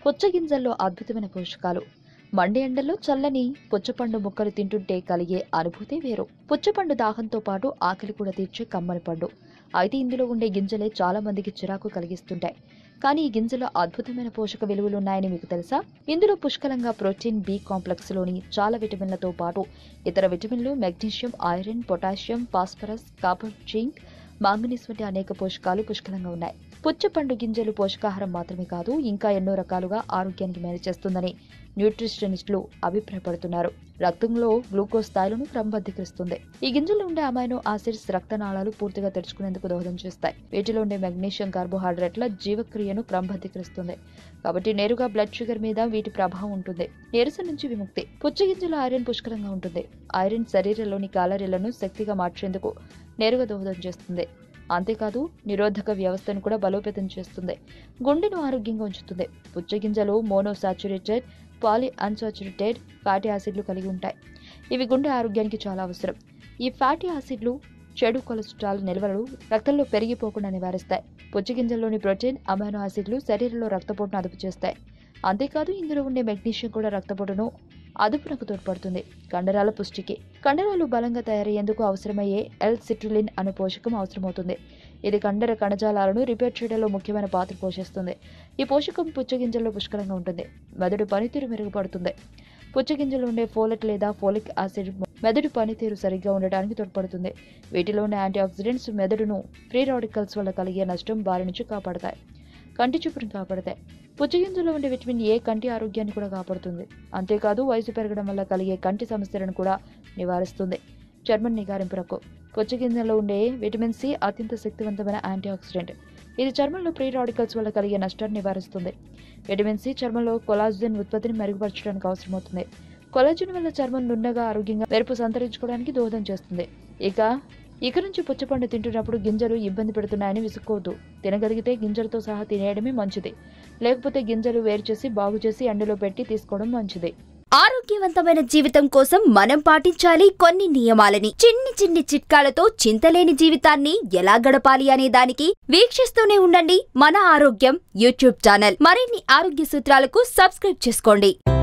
పుచ్చగింజల్లో అద్భుతమైన పోషకాలు మండి ఎండల్లో చల్లని పుచ్చపండు ముక్కలు తింటుంటే కలిగే అనుభూతి వేరు పుచ్చపండు దాహంతో పాటు ఆకలి కూడా తీర్చే కమ్మని పండు అయితే ఇందులో ఉండే గింజలే చాలా మందికి చిరాకు కలిగిస్తుంటాయి కానీ ఈ గింజలో అద్భుతమైన పోషక విలువలు ఉన్నాయని మీకు తెలుసా ఇందులో పుష్కలంగా ప్రోటీన్ బి కాంప్లెక్స్ లోని చాలా విటమిన్లతో పాటు ఇతర విటమిన్లు magnesium iron potassium phosphorus copper zinc manganese వంటి అనేక పోషకాలు పుష్కలంగా ఉన్నాయి పుచ్చపండు గింజలు పోషకాహారం మాత్రమే కాదు ఇంకా ఎన్నో రకాలుగా ఆరోగ్యానికి మేలు చేస్తుందని న్యూట్రిషనిస్టులు అభిప్రాయపడుతున్నారు రక్తంలో గ్లూకోజ్ స్థాయిలను క్రమబద్ధీకరిస్తుంది ఈ గింజల్లో ఉండే అమైనో ఆసిడ్స్ రక్తనాళాలు పూర్తిగా తెరుచుకునేందుకు దోహదం చేస్తాయి వీటిలో ఉండే మెగ్నీషియం కార్బోహైడ్రేట్ల జీవక్రియను క్రమబద్ధీకరిస్తుంది కాబట్టి నేరుగా బ్లడ్ షుగర్ మీద వీటి ప్రభావం ఉంటుంది నీరసం నుంచి విముక్తి పుచ్చగింజలో ఐరన్ పుష్కలంగా ఉంటుంది ఐరన్ శరీరంలోని క్యాలరీలను శక్తిగా మార్చేందుకు నేరుగా దోహదం చేస్తుంది అంతేకాదు నిరోధక వ్యవస్థను కూడా బలోపేతం చేస్తుంది గుండెను ఆరోగ్యంగా ఉంచుతుంది పుచ్చగింజలు మోనోసాచురేటెడ్ పాలి అన్సాచురేటెడ్ ఫ్యాటీ యాసిడ్లు కలిగి ఉంటాయి ఇవి గుండె ఆరోగ్యానికి చాలా అవసరం ఈ ఫ్యాటీ యాసిడ్లు చెడు కొలెస్ట్రాల్ నిల్వలు రక్తంలో పెరిగిపోకుండా నివారిస్తాయి పుచ్చగింజల్లోని ప్రోటీన్ అమైనో యాసిడ్లు శరీరంలో రక్తపోటును అదుపు చేస్తాయి అంతేకాదు ఇందులో ఉండే మెగ్నీషియం కూడా రక్తపోటును అదుపునకు తోడ్పడుతుంది కండరాల పుష్టికి కండరాలు బలంగా తయారయ్యేందుకు అవసరమయ్యే ఎల్ సిట్రులిన్ అనే పోషకం అవసరమవుతుంది ఇది కండర కణజాలాలను రిపేర్ చేయడంలో ముఖ్యమైన పాత్ర పోషిస్తుంది ఈ పోషకం పుచ్చగింజల్లో పుష్కలంగా ఉంటుంది మెదడు పనితీరు మెరుగుపడుతుంది పుచ్చగింజలో ఉండే ఫోలెట్ లేదా ఫోలిక్ యాసిడ్ మెదడు పనితీరు సరిగ్గా ఉండడానికి తోడ్పడుతుంది వీటిలో ఉండే యాంటీ ఆక్సిడెంట్స్ మెదడును ఫ్రీ రాడికల్స్ వల్ల కలిగే నష్టం బారి నుంచి కాపాడతాయి కంటి చూపును కాపాడతాయి పుచ్చగింజలో ఉండే విటమిన్ ఏ కంటి ఆరోగ్యాన్ని కూడా కాపాడుతుంది అంతేకాదు వయసు పెరగడం వల్ల కలిగే కంటి సమస్యలను కూడా నివారిస్తుంది చర్మం నిగారింపునకు పుచ్చగింజలో ఉండే విటమిన్ సి అత్యంత శక్తివంతమైన యాంటీ ఆక్సిడెంట్ ఇది చర్మంలో ప్రీ రాడికల్స్ వల్ల కలిగే నష్టాన్ని నివారిస్తుంది విటమిన్ సి చర్మంలో కొలాజిన్ ఉత్పత్తిని మెరుగుపరచడానికి అవసరమవుతుంది కొలాజిన్ వల్ల చర్మం నున్నగా ఆరోగ్యంగా మెరుపు సంతరించుకోవడానికి దోహదం చేస్తుంది ఇక ఇక నుంచి పుచ్చపండు తింటున్నప్పుడు గింజలు ఇబ్బంది పెడుతున్నాయని విసుక్కోవద్దు తినగలిగితే గింజలతో సహా తినేయడమే మంచిది లేకపోతే గింజలు వేరు చేసి బాగు చేసి ఎండలో పెట్టి తీసుకోవడం మంచిది ఆరోగ్యవంతమైన జీవితం కోసం మనం పాటించాలి కొన్ని నియమాలని చిన్ని చిన్ని చిట్కాలతో చింతలేని జీవితాన్ని ఎలా గడపాలి అనే దానికి వీక్షిస్తూనే ఉండండి మన ఆరోగ్యం యూట్యూబ్ ఛానల్ మరిన్ని ఆరోగ్య సూత్రాలకు సబ్స్క్రైబ్ చేసుకోండి